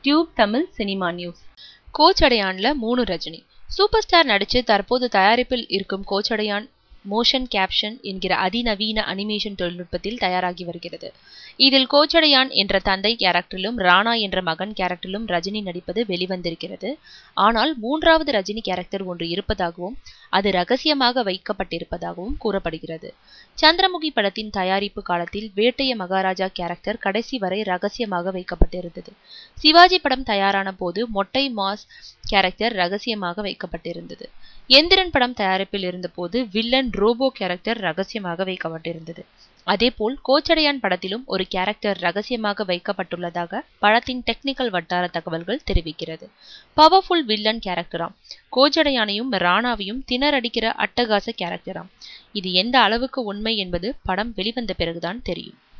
tube Tamil cinema news கோச்சடையான்ல மூணு Rajini super star நடிச்சு தற்போது தயாரிப்பில் இருக்கும் கோச்சடையான் மோஷன் கேப்ஷன் என்கிற அதிநவீன அனிமேஷன் தொழில்நுட்பத்தில் தயாராகி வருகிறது இதில் கோச்சடையான் என்ற தந்தை கேரக்டரிலும் ராணா என்ற மகன் கேரக்டரிலும் ரஜினி நடிப்பது வெளிவந்திருக்கிறது ஆனால் மூன்றாவது ரஜினி கேரக்டர் ஒன்று இருப்பதாகவும் அது ரகசியமாக வைக்கப்பட்டிருப்பதாகவும் கூறப்படுகிறது சந்திரமுகி படத்தின் தயாரிப்பு காலத்தில் வேட்டைய மகாராஜா கேரக்டர் கடைசி வரை ரகசியமாக வைக்கப்பட்டிருந்தது சிவாஜி படம் தயாரான போது மொட்டை மாஸ் கேரக்டர் ரகசியமாக வைக்கப்பட்டிருந்தது எந்திரன் படம் தயாரிப்பில் இருந்தபோது வில்லன் ரோபோ கேரக்டர் ரகசியமாக வைக்கப்பட்டிருந்தது அதேபோல் கோச்சடையான் படத்திலும் ஒரு கேரக்டர் ரகசியமாக வைக்கப்பட்டுள்ளதாக படத்தின் டெக்னிக்கல் வட்டார தகவல்கள் தெரிவிக்கிறது பவர்ஃபுல் வில்லன் கேரக்டராம் கோச்சடையானையும் ராணாவையும் திணறடிக்கிற அட்டகாச கேரக்டராம் இது எந்த அளவுக்கு உண்மை என்பது படம் வெளிவந்த பிறகுதான் தெரியும்